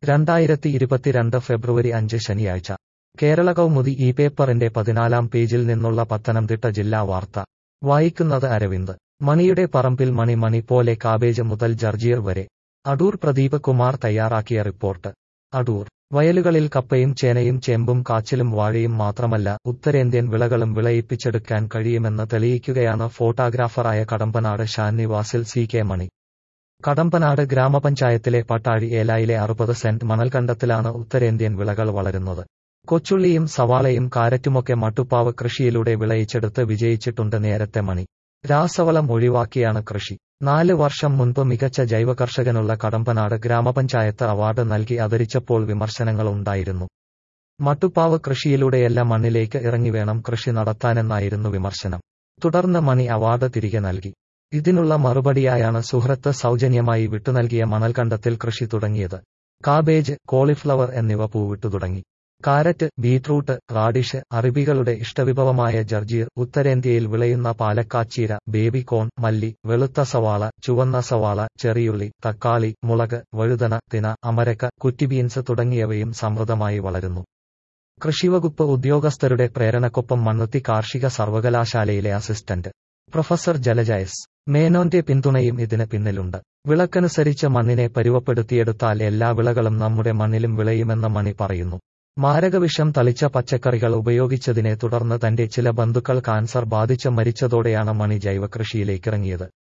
രണ്ടായിരത്തി ഇരുപത്തിരണ്ട് ഫെബ്രുവരി അഞ്ച് ശനിയാഴ്ച കേരള കൗമുദി ഈ പേപ്പറിന്റെ പതിനാലാം പേജിൽ നിന്നുള്ള പത്തനംതിട്ട ജില്ലാ വാർത്ത വായിക്കുന്നത് അരവിന്ദ് മണിയുടെ പറമ്പിൽ മണി മണി പോലെ കാബേജ് മുതൽ ജർജിയർ വരെ അടൂർ പ്രദീപ് കുമാർ തയ്യാറാക്കിയ റിപ്പോർട്ട് അടൂർ വയലുകളിൽ കപ്പയും ചേനയും ചേമ്പും കാച്ചിലും വാഴയും മാത്രമല്ല ഉത്തരേന്ത്യൻ വിളകളും വിളയിപ്പിച്ചെടുക്കാൻ കഴിയുമെന്ന് തെളിയിക്കുകയാണ് ഫോട്ടോഗ്രാഫറായ കടമ്പനാട് ഷാൻനിവാസിൽ സി കെ മണി കടമ്പനാട് ഗ്രാമപഞ്ചായത്തിലെ പട്ടാഴി ഏലായിലെ അറുപത് സെന്റ് മണൽക്കണ്ടത്തിലാണ് ഉത്തരേന്ത്യൻ വിളകൾ വളരുന്നത് കൊച്ചുള്ളിയും സവാളയും കാരറ്റുമൊക്കെ മട്ടുപ്പാവ് കൃഷിയിലൂടെ വിളയിച്ചെടുത്ത് വിജയിച്ചിട്ടുണ്ട് നേരത്തെ മണി രാസവളം ഒഴിവാക്കിയാണ് കൃഷി നാല് വർഷം മുൻപ് മികച്ച ജൈവ കർഷകനുള്ള കടമ്പനാട് ഗ്രാമപഞ്ചായത്ത് അവാർഡ് നൽകി ആദരിച്ചപ്പോൾ വിമർശനങ്ങളുണ്ടായിരുന്നു മട്ടുപ്പാവ് കൃഷിയിലൂടെയല്ല മണ്ണിലേക്ക് ഇറങ്ങി വേണം കൃഷി നടത്താനെന്നായിരുന്നു വിമർശനം തുടർന്ന് മണി അവാർഡ് തിരികെ നൽകി ഇതിനുള്ള മറുപടിയായാണ് സുഹൃത്ത് സൗജന്യമായി വിട്ടുനൽകിയ മണൽക്കണ്ടത്തിൽ കൃഷി തുടങ്ങിയത് കാബേജ് കോളിഫ്ലവർ എന്നിവ പൂവിട്ടു തുടങ്ങി കാരറ്റ് ബീറ്റ്റൂട്ട് റാഡിഷ് അറബികളുടെ ഇഷ്ടവിഭവമായ ജർജീർ ഉത്തരേന്ത്യയിൽ വിളയുന്ന പാലക്കാച്ചീര ബേബി കോൺ മല്ലി വെളുത്ത സവാള ചുവന്ന സവാള ചെറിയുള്ളി തക്കാളി മുളക് വഴുതന തിന അമരക്ക കുറ്റിബീൻസ് തുടങ്ങിയവയും സമൃദ്ധമായി വളരുന്നു കൃഷിവകുപ്പ് ഉദ്യോഗസ്ഥരുടെ പ്രേരണക്കൊപ്പം മണ്ണുത്തി കാർഷിക സർവകലാശാലയിലെ അസിസ്റ്റന്റ് പ്രൊഫസർ ജലജ എസ് മേനോന്റെ പിന്തുണയും ഇതിന് പിന്നിലുണ്ട് വിളക്കനുസരിച്ച് മണ്ണിനെ പരുവപ്പെടുത്തിയെടുത്താൽ എല്ലാ വിളകളും നമ്മുടെ മണ്ണിലും വിളയുമെന്ന് മണി പറയുന്നു മാരകവിഷം തളിച്ച പച്ചക്കറികൾ ഉപയോഗിച്ചതിനെ തുടർന്ന് തന്റെ ചില ബന്ധുക്കൾ കാൻസർ ബാധിച്ച് മരിച്ചതോടെയാണ് മണി ജൈവകൃഷിയിലേക്കിറങ്ങിയത്